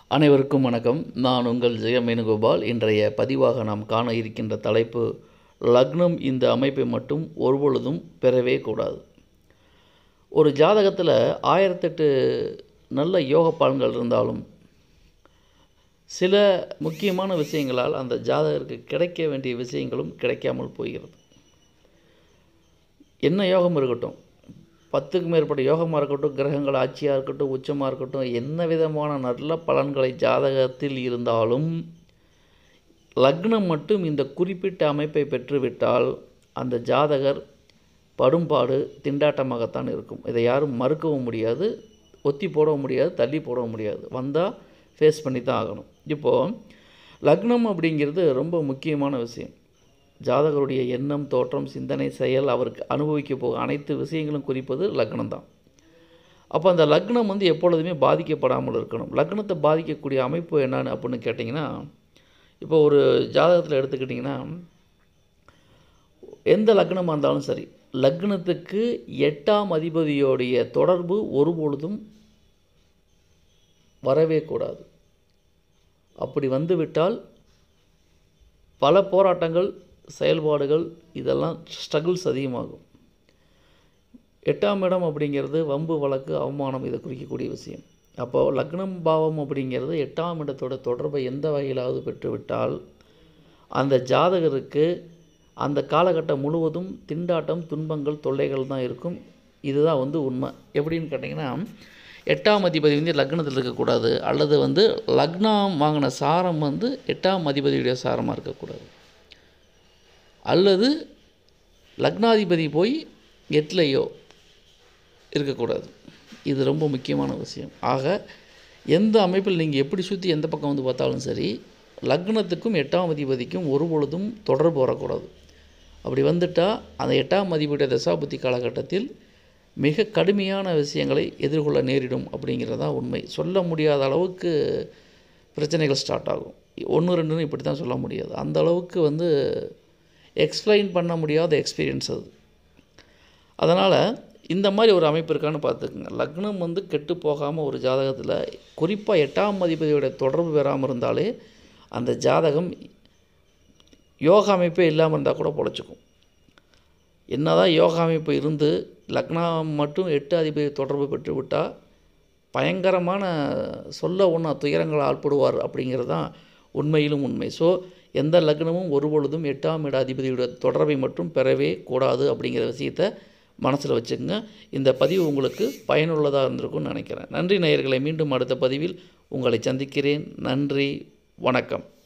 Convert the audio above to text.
அனைவருக்கும் வணக்கம் நான் உங்கள் ஜெயம் வேணுகோபால் இன்றைய பதிவாக நாம் காண இருக்கின்ற தலைப்பு லக்னம் இந்த அமைப்பை மட்டும் ஒருபொழுதும் பெறவே கூடாது ஒரு ஜாதகத்தில் ஆயிரத்தெட்டு நல்ல யோக பலன்கள் இருந்தாலும் சில முக்கியமான விஷயங்களால் அந்த ஜாதகருக்கு கிடைக்க வேண்டிய விஷயங்களும் கிடைக்காமல் போகிறது என்ன யோகம் இருக்கட்டும் பத்துக்கு மேற்பட்ட யோகமாக இருக்கட்டும் கிரகங்கள் ஆட்சியாக இருக்கட்டும் உச்சமாக இருக்கட்டும் என்ன விதமான நல்ல பலன்களை ஜாதகத்தில் இருந்தாலும் லக்னம் மட்டும் இந்த குறிப்பிட்ட அமைப்பை பெற்றுவிட்டால் அந்த ஜாதகர் படும்பாடு திண்டாட்டமாகத்தான் இருக்கும் இதை யாரும் மறுக்கவும் முடியாது ஒத்தி போடவும் முடியாது தள்ளி போடவும் முடியாது வந்தால் ஃபேஸ் பண்ணி தான் ஆகணும் இப்போது லக்னம் அப்படிங்கிறது ரொம்ப முக்கியமான விஷயம் ஜாதகருடைய எண்ணம் தோற்றம் சிந்தனை செயல் அவருக்கு அனுபவிக்க போக அனைத்து விஷயங்களும் குறிப்பது லக்னம் தான் அப்போ அந்த லக்னம் வந்து எப்பொழுதுமே பாதிக்கப்படாமல் இருக்கணும் லக்னத்தை பாதிக்கக்கூடிய அமைப்பு என்னன்னு அப்படின்னு கேட்டிங்கன்னா இப்போ ஒரு ஜாதகத்தில் எடுத்துக்கிட்டிங்கன்னா எந்த லக்னமாக இருந்தாலும் சரி லக்னத்துக்கு எட்டாம் அதிபதியோடைய தொடர்பு ஒருபொழுதும் வரவே கூடாது அப்படி வந்துவிட்டால் பல போராட்டங்கள் செயல்பாடுகள் இதெல்லாம் ஸ்ட்ரகிள்ஸ் அதிகமாகும் எட்டாம் இடம் அப்படிங்கிறது வம்பு வழக்கு அவமானம் இதை குறிக்கக்கூடிய விஷயம் அப்போது லக்னம் பாவம் அப்படிங்கிறது எட்டாம் இடத்தோட தொடர்பை எந்த வகையிலாவது பெற்றுவிட்டால் அந்த ஜாதகருக்கு அந்த காலகட்டம் முழுவதும் திண்டாட்டம் துன்பங்கள் தொல்லைகள் தான் இருக்கும் இதுதான் வந்து உண்மை எப்படின்னு கேட்டிங்கன்னா எட்டாம் அதிபதி வந்து லக்னத்தில் இருக்கக்கூடாது அல்லது வந்து லக்னம் வாங்கின சாரம் வந்து எட்டாம் அதிபதியுடைய சாரமாக இருக்கக்கூடாது அல்லது லக்னாதிபதி போய் எட்லையோ இருக்கக்கூடாது இது ரொம்ப முக்கியமான விஷயம் ஆக எந்த அமைப்பில் நீங்கள் எப்படி சுற்றி எந்த பக்கம் வந்து பார்த்தாலும் சரி லக்னத்துக்கும் எட்டாம் அதிபதிக்கும் ஒரு பொழுதும் தொடர்பு வரக்கூடாது அப்படி வந்துட்டால் அந்த எட்டாம் அதிபதியுடைய தசாபுத்தி காலகட்டத்தில் மிக கடுமையான விஷயங்களை எதிர்கொள்ள நேரிடும் அப்படிங்கிறது தான் உண்மை சொல்ல முடியாத அளவுக்கு பிரச்சனைகள் ஸ்டார்ட் ஆகும் ஒன்று ரெண்டுன்னு இப்படி தான் சொல்ல முடியாது அந்த அளவுக்கு வந்து எக்ஸ்பிளைன் பண்ண முடியாத எக்ஸ்பீரியன்ஸ் அது அதனால் இந்த மாதிரி ஒரு அமைப்பு இருக்கான்னு பார்த்துக்குங்க லக்னம் வந்து கெட்டு போகாமல் ஒரு ஜாதகத்தில் குறிப்பாக எட்டாம் அதிபதியோட தொடர்பு பெறாமல் இருந்தாலே அந்த ஜாதகம் யோகா அமைப்பே இல்லாமல் இருந்தால் கூட பொழைச்சிக்கும் என்னதான் யோகா அமைப்பு இருந்து லக்னம் மட்டும் எட்டு அதிபதி தொடர்பு பெற்று விட்டால் பயங்கரமான சொல்ல ஒன்றா துயரங்கள் ஆள்படுவார் அப்படிங்கிறது தான் உண்மையிலும் உண்மை ஸோ எந்த லக்னமும் ஒரு பொழுதும் எட்டாம் இட அதிபதியோட தொடர்பை மட்டும் பெறவே கூடாது அப்படிங்கிற விஷயத்தை மனசில் வச்சுக்கோங்க இந்த பதிவு உங்களுக்கு பயனுள்ளதாக இருந்திருக்கும்னு நினைக்கிறேன் நன்றி நேயர்களை மீண்டும் அடுத்த பதிவில் உங்களை சந்திக்கிறேன் நன்றி வணக்கம்